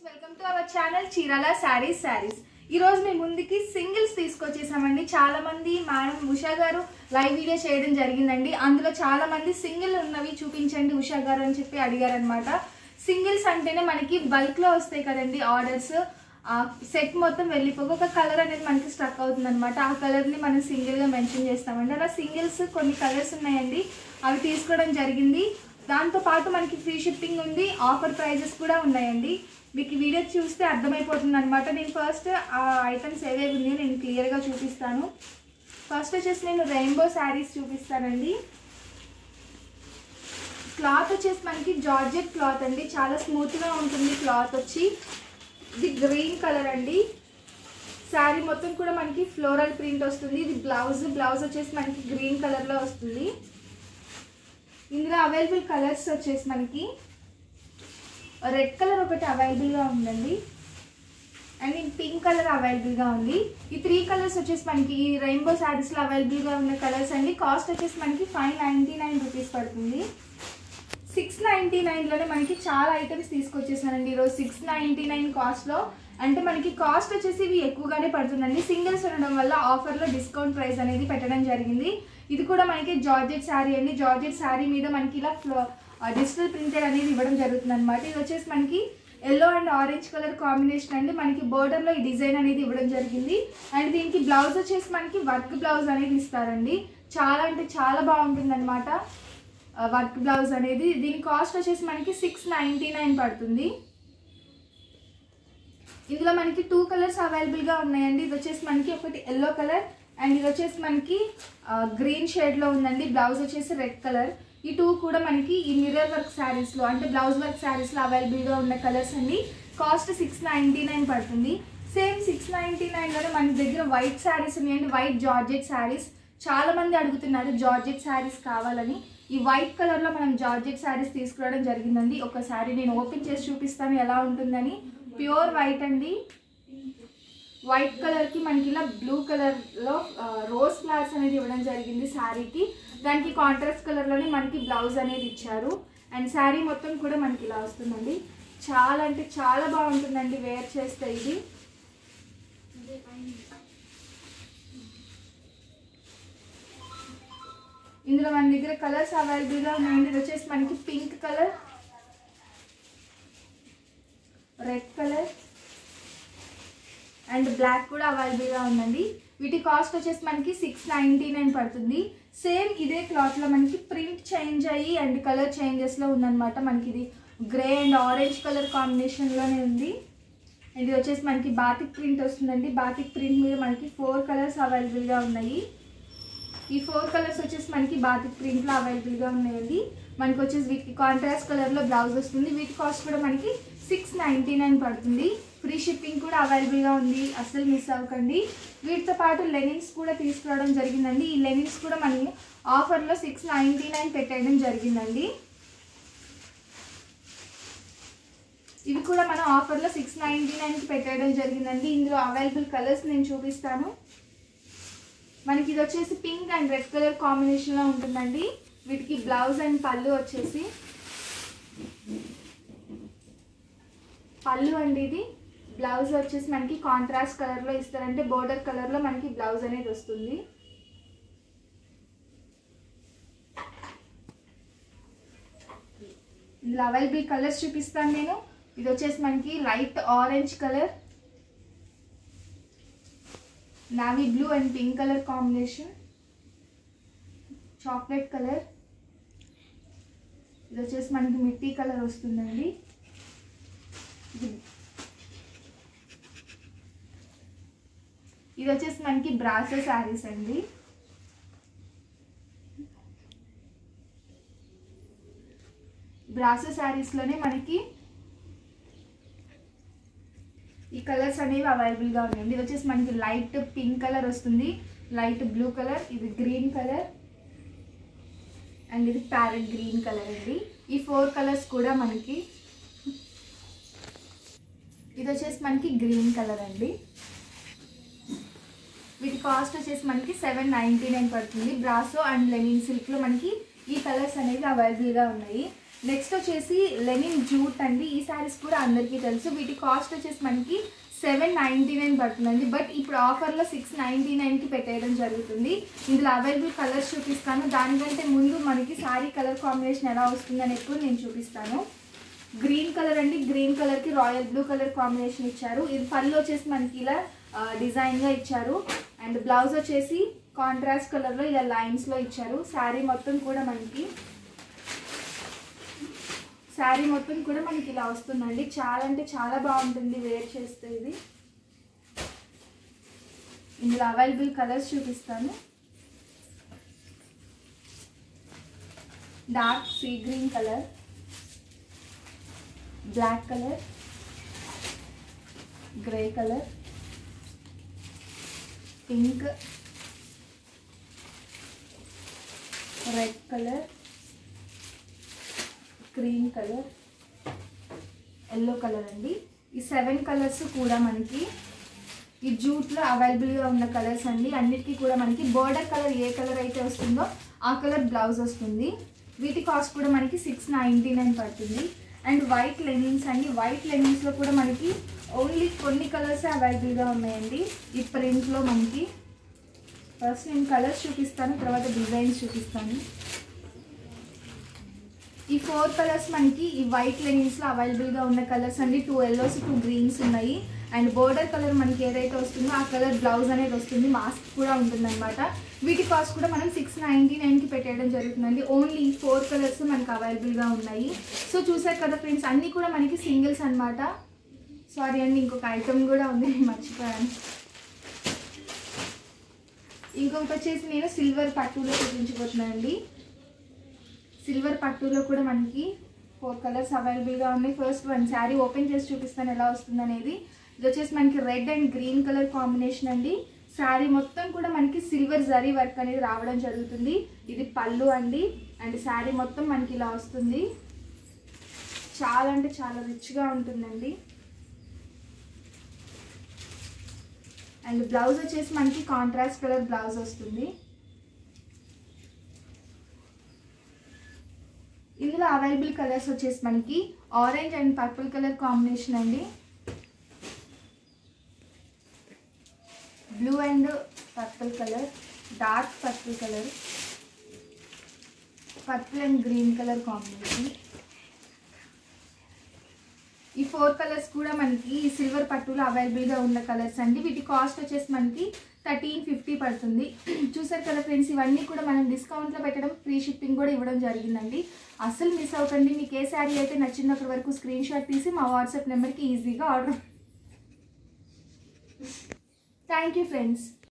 welcome to our channel Chirala sarees sarees ఈ రోజు మీ ముందుకి సింగిల్స్ తీసుకొచ్చేసామండి చాలా మంది మేడం ఉషా గారు లైవ్ వీడియో చేయడం జరిగిందండి అందులో చాలా మంది సింగిల్ ఉన్నవి చూపించండి ఉషా గారు అని చెప్పి అడిగారనమాట సింగిల్స్ అంటేనే మనకి బల్క్ లో వస్తాయి కదండి ఆర్డర్స్ ఆ సెట్ మొత్తం వెళ్ళిపోక ఒక కలర్ అనేది మనకి స్ట్రక్ అవుతుంది అనమాట ఆ కలర్ ని మనం సింగిల్ గా మెన్షన్ చేస్తామండి అలా సింగిల్స్ కొన్ని కలర్స్ ఉన్నాయండి అవి తీసుకోవడం జరిగింది దాంతో పాటు మనకి ఫ్రీ షిప్పింగ్ ఉంది ఆఫర్ ప్రైజెస్ కూడా ఉన్నాయండి మీకు ఈ వీడియో చూస్తే అర్థమైపోతుంది అనమాట నేను ఫస్ట్ ఆ ఐటమ్స్ ఏవేవి ఉన్నాయో నేను క్లియర్గా చూపిస్తాను ఫస్ట్ వచ్చేసి నేను రెయిన్బో శారీస్ చూపిస్తానండి క్లాత్ వచ్చేసి మనకి జార్జెట్ క్లాత్ అండి చాలా స్మూత్గా ఉంటుంది క్లాత్ వచ్చి ఇది గ్రీన్ కలర్ అండి శారీ మొత్తం కూడా మనకి ఫ్లోరల్ ప్రింట్ వస్తుంది ఇది బ్లౌజ్ బ్లౌజ్ వచ్చేసి మనకి గ్రీన్ కలర్లో వస్తుంది ఇందులో అవైలబుల్ కలర్స్ వచ్చేసి మనకి రెడ్ కలర్ ఒకటి అవైలబుల్గా ఉందండి అండ్ ఈ పింక్ కలర్ అవైలబుల్గా ఉంది ఈ త్రీ కలర్స్ వచ్చేసి మనకి ఈ రెయిన్బో శారీస్లో అవైలబుల్గా ఉన్న కలర్స్ అండి కాస్ట్ వచ్చేసి మనకి ఫైవ్ నైంటీ నైన్ రూపీస్ పడుతుంది సిక్స్ నైంటీ నైన్లోనే మనకి చాలా ఐటమ్స్ తీసుకొచ్చేసానండి ఈరోజు సిక్స్ నైంటీ నైన్ కాస్ట్లో అంటే మనకి కాస్ట్ వచ్చేసి ఇవి ఎక్కువగానే పడుతుందండి సింగిల్స్ ఉండడం వల్ల ఆఫర్లో డిస్కౌంట్ ప్రైస్ అనేది పెట్టడం జరిగింది ఇది కూడా మనకి జార్జెట్ శారీ అండి జార్జెట్ శారీ మీద మనకి ఇలా ఫ్లో డిజిటల్ ప్రింటెడ్ అనేది ఇవ్వడం జరుగుతుంది అనమాట ఇది వచ్చేసి మనకి yellow and orange colour combination అండి మనకి బోర్డర్లో ఈ డిజైన్ అనేది ఇవ్వడం జరిగింది అండ్ దీనికి బ్లౌజ్ వచ్చేసి మనకి వర్క్ బ్లౌజ్ అనేది ఇస్తారండి చాలా అంటే చాలా బాగుంటుంది అనమాట వర్క్ బ్లౌజ్ అనేది దీని కాస్ట్ వచ్చేసి మనకి సిక్స్ నైంటీ నైన్ పడుతుంది ఇందులో మనకి టూ కలర్స్ అవైలబుల్గా ఉన్నాయండి ఇది వచ్చేసి మనకి ఒకటి ఎల్లో కలర్ అండ్ ఇది వచ్చేసి మనకి గ్రీన్ షేడ్లో ఉందండి బ్లౌజ్ వచ్చేసి రెడ్ కలర్ ఈ టూ కూడా మనకి ఈ మిర్రర్ వర్క్ శారీస్లో అంటే బ్లౌజ్ వర్క్ శారీస్లో అవైలబుల్గా ఉన్న కలర్స్ అండి కాస్ట్ సిక్స్ నైంటీ నైన్ పడుతుంది సేమ్ సిక్స్ నైంటీ నైన్లోనే మన దగ్గర వైట్ శారీస్ ఉన్నాయండి వైట్ జార్జెట్ శారీస్ చాలా మంది అడుగుతున్నారు జార్జెట్ శారీస్ కావాలని ఈ వైట్ కలర్లో మనం జార్జెట్ శారీస్ తీసుకురావడం జరిగిందండి ఒక శారీ నేను ఓపెన్ చేసి చూపిస్తాను ఎలా ఉంటుందని ప్యూర్ వైట్ అండి వైట్ కలర్కి మనకి ఇలా బ్లూ కలర్లో రోజ్ ఫ్లవర్స్ అనేది ఇవ్వడం జరిగింది శారీకి దానికి కాంట్రాస్ట్ కలర్లోనే మనకి బ్లౌజ్ అనేది ఇచ్చారు అండ్ శారీ మొత్తం కూడా మనకి ఇలా వస్తుందండి చాలా అంటే చాలా బాగుంటుందండి వేర్ చేస్తే ఇది ఇందులో మన దగ్గర కలర్స్ అవైలబుల్గా ఉన్నాయండి ఇది వచ్చేసి మనకి pink colour red colour and black కూడా అవైలబుల్గా ఉందండి వీటి కాస్ట్ వచ్చేసి మనకి సిక్స్ నైంటీ నైన్ పడుతుంది సేమ్ ఇదే క్లాత్లో మనకి ప్రింట్ చేంజ్ అయ్యి అండ్ కలర్ చేంజెస్లో ఉందన్నమాట మనకి ఇది గ్రే అండ్ ఆరెంజ్ కలర్ కాంబినేషన్లోనే ఉంది అండ్ ఇది వచ్చేసి మనకి బాతిక్ ప్రింట్ వస్తుందండి బాతిక్ ప్రింట్ మీద మనకి ఫోర్ కలర్స్ అవైలబుల్గా ఉన్నాయి ఈ ఫోర్ కలర్స్ వచ్చేసి మనకి బాతిక్ ప్రింట్లో అవైలబుల్గా ఉన్నాయండి మనకి వచ్చేసి వీటికి కాంట్రాస్ట్ కలర్లో బ్లౌజ్ వస్తుంది వీటి కాస్ట్ కూడా మనకి సిక్స్ నైంటీ నైన్ పడుతుంది ఫ్రీ షిప్పింగ్ కూడా అవైలబుల్గా ఉంది అస్సలు మిస్ అవ్వకండి వీటితో పాటు లెనిన్స్ కూడా తీసుకురావడం జరిగిందండి ఈ లెనిన్స్ కూడా మనకి ఆఫర్లో సిక్స్ నైంటీ నైన్ పెట్టేయడం జరిగిందండి ఇవి కూడా మనం ఆఫర్లో సిక్స్ నైంటీ నైన్కి పెట్టేయడం జరిగిందండి ఇందులో అవైలబుల్ కలర్స్ నేను చూపిస్తాను మనకి ఇది వచ్చేసి పింక్ అండ్ రెడ్ కలర్ కాంబినేషన్లో ఉంటుందండి వీటికి బ్లౌజ్ అండ్ పళ్ళు వచ్చేసి పళ్ళు అండి ఇది బ్లౌజ్ వచ్చేసి మనకి కాంట్రాస్ట్ కలర్లో ఇస్తారంటే బోర్డర్ కలర్లో మనకి బ్లౌజ్ అనేది వస్తుంది ఇందులో అవైలబుల్ కలర్స్ చూపిస్తాను నేను ఇది వచ్చేసి మనకి light orange colour navy blue and pink colour combination chocolate colour ఇది వచ్చేసి మనకి మిట్టి కలర్ వస్తుందండి ఇది- ఇది వచ్చేసి మనకి బ్రాసో శారీస్ అండి బ్రాసో శారీస్లోనే మనకి ఈ కలర్స్ అనేవి అవైలబుల్గా ఉన్నాయండి ఇది వచ్చేసి మనకి లైట్ పింక్ కలర్ వస్తుంది లైట్ బ్లూ కలర్ ఇది గ్రీన్ కలర్ అండ్ ఇది ప్యారెట్ గ్రీన్ కలర్ అండి ఈ ఫోర్ కలర్స్ కూడా మనకి ఇది వచ్చేసి మనకి గ్రీన్ కలర్ అండి వీటి కాస్ట్ వచ్చేసి మనకి సెవెన్ నైంటీ నైన్ పడుతుంది బ్రాసో అండ్ లెనిన్ సిల్క్లో మనకి ఈ కలర్స్ అనేవి అవైలబుల్గా ఉన్నాయి నెక్స్ట్ వచ్చేసి లెనిన్ జూట్ అండి ఈ శారీస్ కూడా అందరికీ తెలుసు వీటి కాస్ట్ వచ్చేసి మనకి సెవెన్ నైంటీ నైన్ పడుతుందండి బట్ ఇప్పుడు ఆఫర్లో సిక్స్ నైంటీ నైన్కి పెట్టేయడం జరుగుతుంది ఇందులో అవైలబుల్ కలర్స్ చూపిస్తాను దానికంటే ముందు మనకి శారీ కలర్ కాంబినేషన్ ఎలా వస్తుందని ఎక్కువ నేను చూపిస్తాను గ్రీన్ కలర్ అండి గ్రీన్ కలర్కి రాయల్ బ్లూ కలర్ కాంబినేషన్ ఇచ్చారు ఇది పళ్ళు వచ్చేసి మనకి ఇలా డిజైన్గా ఇచ్చారు అండ్ బ్లౌజ్ వచ్చేసి కాంట్రాస్ట్ కలర్లో ఇలా లైన్స్లో ఇచ్చారు శారీ మొత్తం కూడా మనకి శారీ మొత్తం కూడా మనకి ఇలా వస్తుందండి చాలా అంటే చాలా బాగుంటుంది వేర్ చేస్తే ఇది ఇందులో అవైలబుల్ కలర్స్ చూపిస్తాను dark sea green colour black colour grey colour pink red colour cream colour yellow colour అండి ఈ సెవెన్ కలర్స్ కూడా మనకి ఈ జూట్లో అవైలబుల్గా ఉన్న కలర్స్ అండి అన్నిటికీ కూడా మనకి బోర్డర్ కలర్ ఏ కలర్ అయితే వస్తుందో ఆ కలర్ బ్లౌజ్ వస్తుంది వీటి కాస్ట్ కూడా మనకి సిక్స్ నైంటీ నైన్ పడుతుంది అండ్ వైట్ లెనిన్స్ అండి వైట్ లెనిన్స్లో కూడా మనకి ఓన్లీ కొన్ని కలర్స్ అవైలబుల్గా ఉన్నాయండి ఈ ప్రింట్లో మనకి ఫస్ట్ నేను కలర్స్ చూపిస్తాను తర్వాత డిజైన్స్ చూపిస్తాను ఈ ఫోర్ కలర్స్ మనకి ఈ వైట్ లెనిన్స్లో అవైలబుల్గా ఉన్న కలర్స్ అండి టూ ఎల్లోస్ టూ గ్రీన్స్ ఉన్నాయి అండ్ బోర్డర్ కలర్ మనకి ఏదైతే వస్తుందో ఆ కలర్ బ్లౌజ్ అనేది వస్తుంది మాస్క్ కూడా ఉంటుందన్నమాట వీటి కాస్ట్ కూడా మనం సిక్స్ నైంటీ నైన్కి పెట్టేయడం జరుగుతుందండి ఓన్లీ ఈ ఫోర్ కలర్స్ మనకి అవైలబుల్గా ఉన్నాయి సో చూసారు కదా ఫ్రెండ్స్ అన్నీ కూడా మనకి సింగిల్స్ అన్నమాట సారీ అండి ఇంకొక ఐటమ్ కూడా ఉంది నేను మర్చిపోయాను ఇంకొకటి వచ్చేసి నేను సిల్వర్ పట్టులో చూపించబోతున్నాను అండి సిల్వర్ పట్టులో కూడా మనకి ఫోర్ కలర్స్ అవైలబుల్గా ఉన్నాయి ఫస్ట్ వన్ శారీ ఓపెన్ చేసి చూపిస్తాను ఎలా వస్తుంది అనేది ఇది వచ్చేసి మనకి red and green colour combination అండి శారీ మొత్తం కూడా మనకి సిల్వర్ జరీ వర్క్ అనేది రావడం జరుగుతుంది ఇది పళ్ళు అండి అండ్ శారీ మొత్తం మనకి ఇలా వస్తుంది చాలా అంటే చాలా రిచ్గా ఉంటుందండి అండ్ బ్లౌజ్ వచ్చేసి మనకి కాంట్రాస్ట్ కలర్ బ్లౌజ్ వస్తుంది ఇందులో అవైలబుల్ కలర్స్ వచ్చేసి మనకి orange and purple colour combination అండి blue and purple colour dark purple colour purple and green colour combination ఈ ఫోర్ కలర్స్ కూడా మనకి సిల్వర్ పట్టులో అవైలబుల్గా ఉన్న కలర్స్ అండి వీటి కాస్ట్ వచ్చేసి మనకి థర్టీన్ ఫిఫ్టీ పడుతుంది చూసారు కదా ఫ్రెండ్స్ ఇవన్నీ కూడా మనం డిస్కౌంట్లో పెట్టడం ఫ్రీ షిప్పింగ్ కూడా ఇవ్వడం జరిగిందండి అస్సలు మిస్ అవ్వకండి మీకు ఏ శారీ అయితే నచ్చినప్పటి వరకు స్క్రీన్ షాట్ తీసి మా వాట్సాప్ నెంబర్కి ఈజీగా ఆర్డర్ థ్యాంక్ యూ ఫ్రెండ్స్